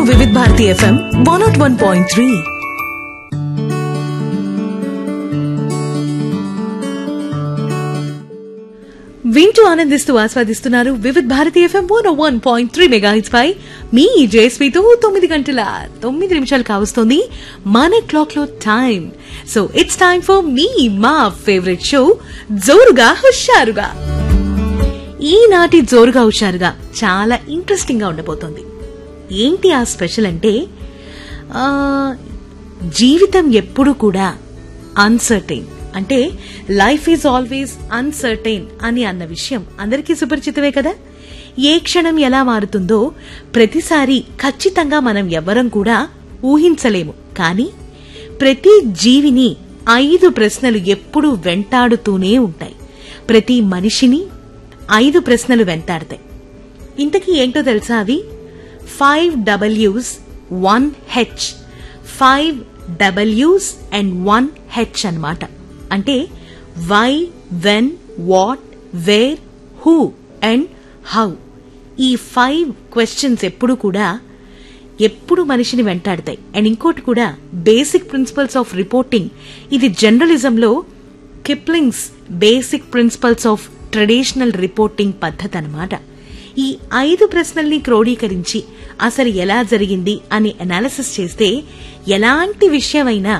Vividh Bharati FM one not one point three వింటూ ఆనందిస్తూ ఆస్వాదిస్తున్నారు Vividh Bharati FM one one point three mega పై మీ జేఎస్పీతో తొమ్మిది గంటల తొమ్మిది నిమిషాలు కావస్తుంది మన క్లాక్ లో time so it's time for మీ మా ఫేవరెట్ షో జోరుగా హుషారుగా ఈనాటి జోరుగా హుషారుగా చాలా ఇంట్రెస్టింగ్ గా ఉండబోతోంది ఏంటి ఆ స్పెషల్ అంటే ఆ, జీవితం ఎప్పుడు కూడా అన్సర్టైన్ అంటే లైఫ్ ఈజ్ ఆల్వేస్ అన్సర్టైన్ అని అన్న విషయం అందరికీ సుపరిచితమే కదా ఏ క్షణం ఎలా మారుతుందో ప్రతిసారి ఖచ్చితంగా మనం ఎవ్వరం కూడా ఊహించలేము కానీ ప్రతి జీవిని ఐదు ప్రశ్నలు ఎప్పుడూ వెంటాడుతూనే ఉంటాయి ప్రతి మనిషిని ఐదు ప్రశ్నలు వెంటాడతాయి ఇంతకీ ఏంటో తెలుసా అవి five డబ్ల్యూస్ one H five డబ్ల్యూస్ and one H అన్నమాట అంటే why when what where who and how ఈ ఫైవ్ క్వశ్చన్స్ ఎప్పుడు కూడా ఎప్పుడు మనిషిని వెంటాడతాయి అండ్ ఇంకోటి కూడా బేసిక్ ప్రిన్సిపల్స్ ఆఫ్ రిపోర్టింగ్ ఇది జర్నలిజంలో Kipling's basic principles of traditional reporting పద్ధతి అన్నమాట ఈ ఐదు ప్రశ్నల్ని క్రోడీకరించి అసలు ఎలా జరిగింది అని అనాలిసిస్ చేస్తే ఎలాంటి విషయమైనా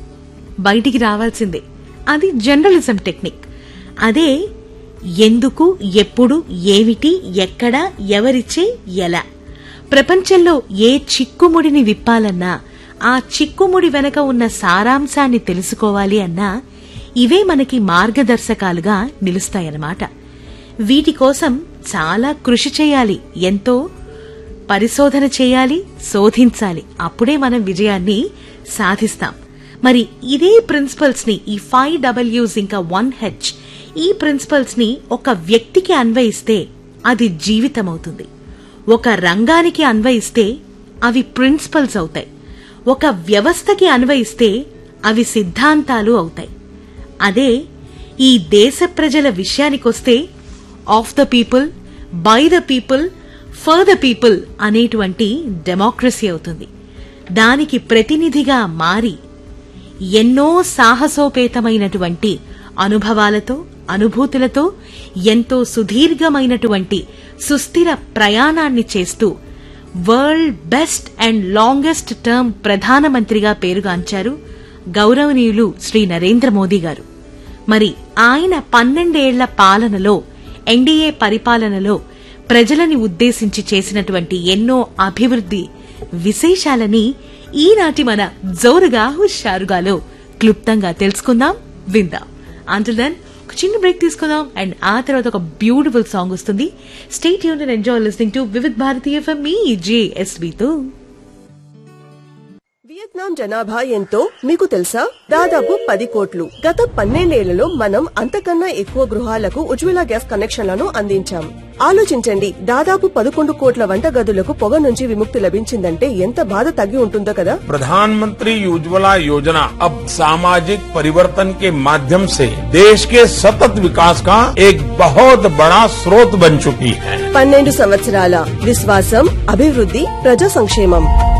బయటికి రావాల్సిందే అది జర్నలిజం టెక్నిక్ అదే ఎందుకు ఎప్పుడు ఏమిటి ఎక్కడ ఎవరిచే ఎలా ప్రపంచంలో ఏ చిక్కుముడిని విప్పాలన్నా ఆ చిక్కుముడి వెనక ఉన్న సారాంశాన్ని తెలుసుకోవాలి అన్నా ఇవే మనకి మార్గదర్శకాలుగా నిలుస్తాయన్నమాట వీటి కోసం చాలా కృషి చేయాలి ఎంతో పరిశోధన చేయాలి శోధించాలి అప్పుడే మనం విజయాన్ని సాధిస్తాం మరి ఇదే ప్రిన్సిపల్స్ ని ఈ ఫైవ్ డబ్ల్యూస్ ఇంకా వన్ హెచ్ ఈ ప్రిన్సిపల్స్ ని ఒక వ్యక్తికి అన్వయిస్తే అది జీవితం అవుతుంది ఒక రంగానికి అన్వయిస్తే అవి ప్రిన్సిపల్స్ అవుతాయి ఒక వ్యవస్థకి అన్వయిస్తే అవి సిద్ధాంతాలు అవుతాయి అదే ఈ దేశ ప్రజల విషయానికొస్తే of the people by the people for the people అనేటువంటి డెమోక్రసీ అవుతుంది దానికి ప్రతినిధిగా మారి ఎన్నో సాహసోపేతమైనటువంటి అనుభవాలతో అనుభూతులతో ఎంతో సుదీర్ఘమైనటువంటి సుస్థిర ప్రయాణాన్ని చేస్తూ world best and longest term ప్రధానమంత్రిగా పేరుగాంచారు గౌరవనీయులు శ్రీ నరేంద్ర మోదీ గారు మరి ఆయన పన్నెండేళ్ల పాలనలో ఎన్డీఏ పరిపాలనలో ప్రజలని ఉద్దేశించి చేసినటువంటి ఎన్నో అభివృద్ధి విశేషాలని ఈనాటి మన జోరుగా హుషారుగాలో క్లుప్తంగా తెలుసుకుందాం విందాం అంటుల్ దెన్ ఒక చిన్న బ్రేక్ తీసుకుందాం అండ్ ఆ తర్వాత ఒక బ్యూటిఫుల్ సాంగ్ వస్తుంది స్టేట్ యూన్ and enjoy listening to Vividh Bharati FM మీ జేఎస్బీతో వియత్నాం జనాభా ఎంతో మీకు తెలుసా దాదాపు పది కోట్లు గత పన్నెండేళ్లలో మనం అంతకన్నా ఎక్కువ గృహాలకు ఉజ్వల గ్యాస్ కనెక్షన్లను అందించాం ఆలోచించండి దాదాపు పదకొండు కోట్ల వంటగదులకు పొగ నుంచి విముక్తి లభించిందంటే ఎంత బాధ తగ్గి ఉంటుందో కదా प्रधानमंत्री उज्ज्वला योजना अब सामाजिक परिवर्तन के माध्यम से देश के सतत विकास का एक बहुत बड़ा स्रोत बन चुकी है పన్నెండు సంవత్సరాల విశ్వాసం అభివృద్ధి ప్రజా సంక్షేమం